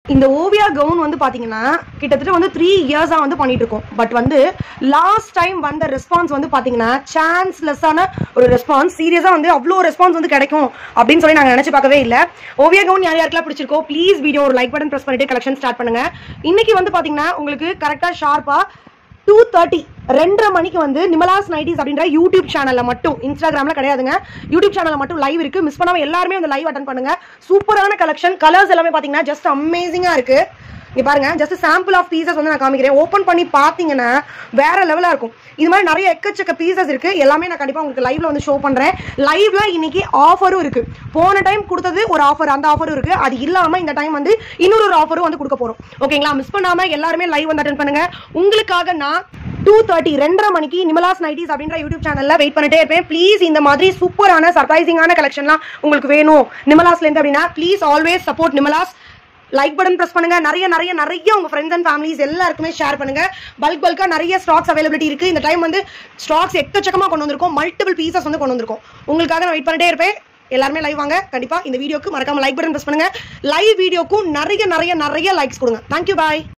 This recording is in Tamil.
இந்த ஓவியா கவுன் வந்து பாத்தீங்கன்னா கிட்டத்தட்ட வந்து த்ரீ இயர்ஸா வந்து பண்ணிட்டு இருக்கோம் பட் வந்து லாஸ்ட் டைம் வந்த ரெஸ்பான்ஸ் வந்து பாத்தீங்கன்னா சான்ஸ்லெஸ்ஸான ஒரு ரெஸ்பான்ஸ் சீரியஸா வந்து அவ்வளோ ரெஸ்பான்ஸ் வந்து கிடைக்கும் அப்படின்னு சொல்லி நாங்க நினைச்சு பார்க்கவே இல்ல ஓவியா கவுன் யார் யாருக்கெல்லாம் பிடிச்சிருக்கோ ப்ளீஸ் வீடியோ ஒரு லைக் பட்டன் பிரஸ் பண்ணிட்டு கலெக்ஷன் ஸ்டார்ட் பண்ணுங்க இன்னைக்கு வந்து பாத்தீங்கன்னா உங்களுக்கு கரெக்டா ஷார்ப்பா டூ தேர்ட்டி ரெண்டரை மணிக்கு வந்து நிமலாஸ் நைட்டிஸ் அப்படின்ற யூடியூப் சேனல்ல மட்டும் இன்ஸ்டாகிராம்ல கிடையாதுங்க யூடியூப் சேனல்ல மட்டும் லைவ் இருக்கு மிஸ் பண்ணாம எல்லாருமே அந்த லைவ் அட்டன் பண்ணுங்க சூப்பரான கலெக்ஷன் கலர்ஸ் எல்லாமே பாத்தீங்கன்னா ஜஸ்ட் அமேசிங்கா இருக்கு இங்க பாருங்க ஜஸ்ட் சாம்பிள் ஆஃப் பீசஸ் வந்து நான் காமிக்கிறேன் ஓப்பன் பண்ணி பாத்தீங்கன்னா வேற லெவலா இருக்கும் இது மாதிரி நிறைய எக்கச்சக்க பீசஸ் இருக்கு எல்லாமே நான் கண்டிப்பா உங்களுக்கு லைவ்ல வந்து ஷோ பண்றேன் லைவ்ல இன்னைக்கு ஆஃபரும் இருக்கு போன டைம் கொடுத்தது ஒரு ஆஃபர் அந்த ஆஃபரும் இருக்கு அது இல்லாம இந்த டைம் வந்து இன்னொரு ஒரு ஆஃபரும் வந்து கொடுக்க போறோம் ஓகேங்களா மிஸ் பண்ணாம எல்லாருமே லைவ் வந்து அட்டன் பண்ணுங்க உங்களுக்காக நான் டூ தேர்ட்டி ரெண்டரை மணிக்கு நிமலாஸ் நைட்டிஸ் அப்படின்ற யூடியூப் சேனல்ல வெயிட் பண்ணிட்டே இருப்பேன் ப்ளீஸ் இந்த மாதிரி சூப்பரான சர்ப்ரைசிங்கான கலெக்ஷன்லாம் உங்களுக்கு வேணும் நிமலாஸ்ல இருந்து அப்படின்னா please always support Nimalas like button press பண்ணுங்க நிறைய நிறைய நிறைய உங்க ஃப்ரெண்ட்ஸ் அண்ட் ஃபேமிலிஸ் எல்லாருக்குமே ஷேர் பண்ணுங்க பல்க் பல்கா நிறைய ஸ்டாக்ஸ் அவைலபிலிட்டி இருக்கு இந்த டைம் வந்து ஸ்டாக்ஸ் எக்கச்சக்கமா கொண்டு வந்திருக்கோம் மல்டிபிள் பீசஸ் வந்து கொண்டு வந்திருக்கோம் உங்களுக்காக நான் வெயிட் பண்ணிட்டே இருப்பேன் எல்லாருமே லைவ் வாங்க கண்டிப்பா இந்த வீடியோக்கு மறக்காம லைக் பட்டன் பிரஸ் பண்ணுங்க லைவ் வீடியோக்கும் நிறைய நிறைய நிறைய லைக்ஸ் கொடுங்க தேங்க்யூ பாய்